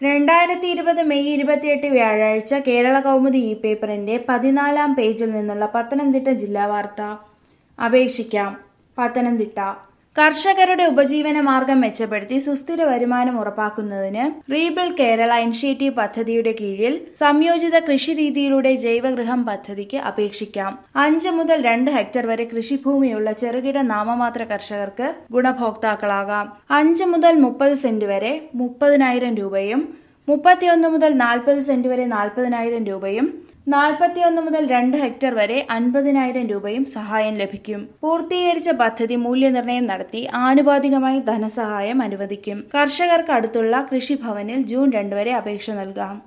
രണ്ടായിരത്തി ഇരുപത് മെയ് ഇരുപത്തിയെട്ട് വ്യാഴാഴ്ച കേരള കൗമുദി ഇ പേപ്പറിന്റെ പതിനാലാം പേജിൽ നിന്നുള്ള പത്തനംതിട്ട ജില്ലാ വാർത്ത അപേക്ഷിക്കാം പത്തനംതിട്ട കർഷകരുടെ ഉപജീവന മാർഗം മെച്ചപ്പെടുത്തി സുസ്ഥിര വരുമാനം ഉറപ്പാക്കുന്നതിന് റീബിൾ കേരള ഇനിഷ്യേറ്റീവ് പദ്ധതിയുടെ കീഴിൽ സംയോജിത കൃഷി രീതിയിലൂടെ ജൈവഗൃഹം പദ്ധതിക്ക് അപേക്ഷിക്കാം അഞ്ച് മുതൽ രണ്ട് ഹെക്ടർ വരെ കൃഷിഭൂമിയുള്ള ചെറുകിട നാമമാത്ര കർഷകർക്ക് ഗുണഭോക്താക്കളാകാം അഞ്ച് മുതൽ മുപ്പത് സെന്റ് വരെ മുപ്പതിനായിരം രൂപയും മുപ്പത്തിയൊന്ന് മുതൽ നാൽപ്പത് സെന്റ് വരെ നാൽപ്പതിനായിരം രൂപയും നാൽപ്പത്തിയൊന്ന് മുതൽ രണ്ട് ഹെക്ടർ വരെ അൻപതിനായിരം രൂപയും സഹായം ലഭിക്കും പൂർത്തീകരിച്ച പദ്ധതി മൂല്യനിർണ്ണയം നടത്തി ആനുപാതികമായി ധനസഹായം അനുവദിക്കും കർഷകർക്ക് അടുത്തുള്ള കൃഷിഭവനിൽ ജൂൺ രണ്ട് വരെ അപേക്ഷ നൽകാം